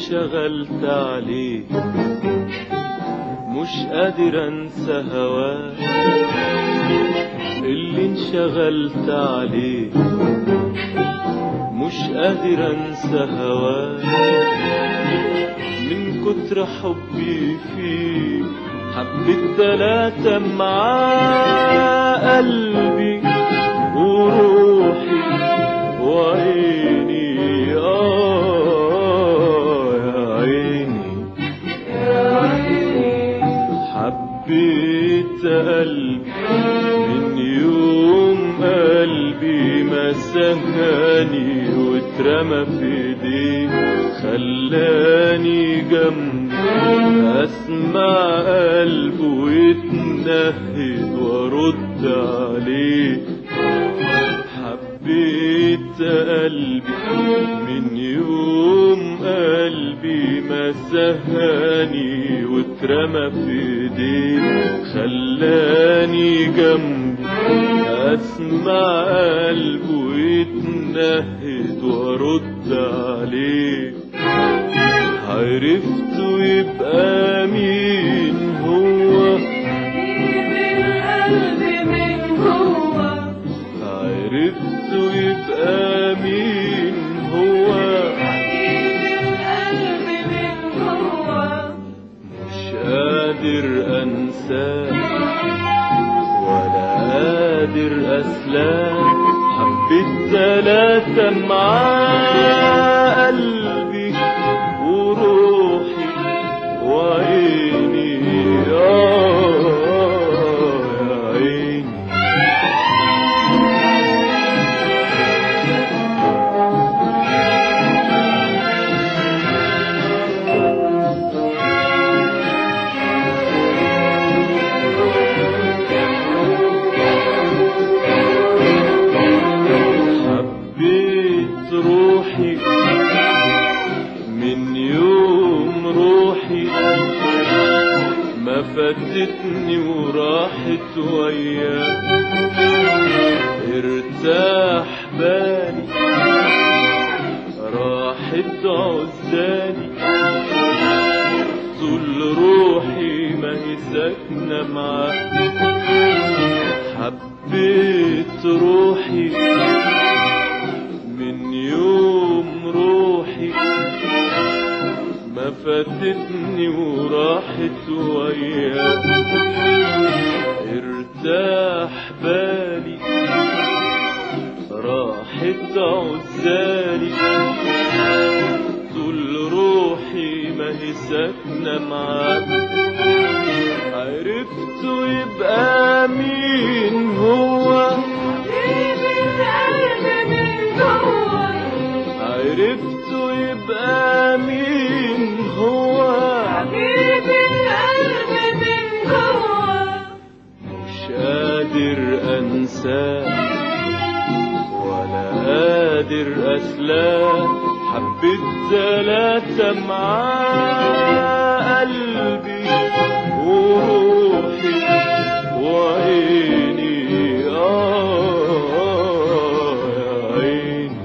انشغلت عليه مش قادر انسى هواك اللي انشغلت عليه مش قادر انسى هواك من كتر حبي فيه حبيت تلاتة معاه قلبي وروحي وعيني آه يا عيني حبيت قلبي من يوم قلبي ما سهاني واترمى في ايديه خلاني جنبه اسمع قلبه يتنهد وارد عليه حبيت قلبي من يوم قلبي ما سهاني واترمى في ايديه خلاني جنبي اسمع قلبه يتنهد وارد عليه عرفته يبقى مين هو عرفته يبقى مين هو مش قادر انساه ولا قادر اسلام حبيت تلاتة معاه قلبي وروحي وعيني آه يا عيني حبيت روحي من يوم روحي ما فاتتني وراحت وياه ارتاح بالي راحت عزالي طول روحي ما هي ساكنة معاه حبيت روحي من يوم روحي ما فاتتني وراحت وياه ارتاح بالي راحت عزالي طول روحي ما هي ساكنة معاه عرفته يبقى مين هو عرفته يبقى مين هو مش قادر انساه ولا قادر اسلاه حبيت تلاتة معاه قلبي وروحي وعيني آه يا عيني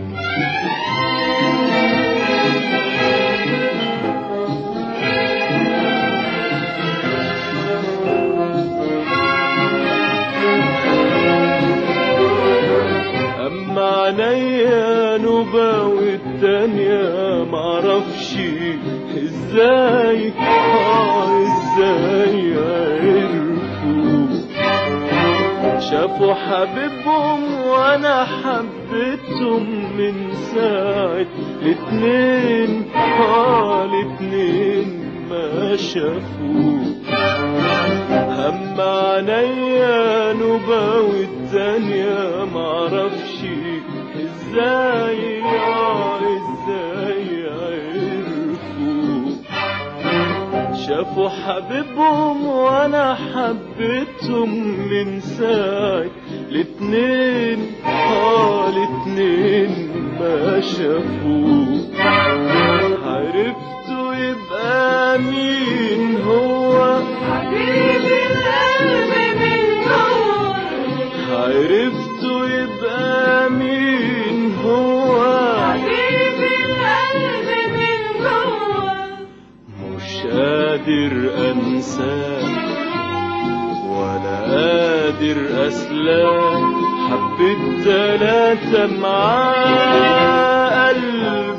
أما عينيا نوبة والتانية معرفش ازاي آه ازاي عرفوا شافوا حبيبهم وانا حبيتهم من ساعة الاتنين اه الاتنين ما شافوا هم عينيا نوبة والتانية معرفش ازاي اه ازاي عرفوا شافوا حبيبهم وانا حبيتهم من ساعة الاتنين اه الاتنين ما شافوا عرفتوا يبقى مين هو عرفتوا يبقى مين هو قادر أنساه ولا قادر أسلاه حبيت تلاتة معاه قلب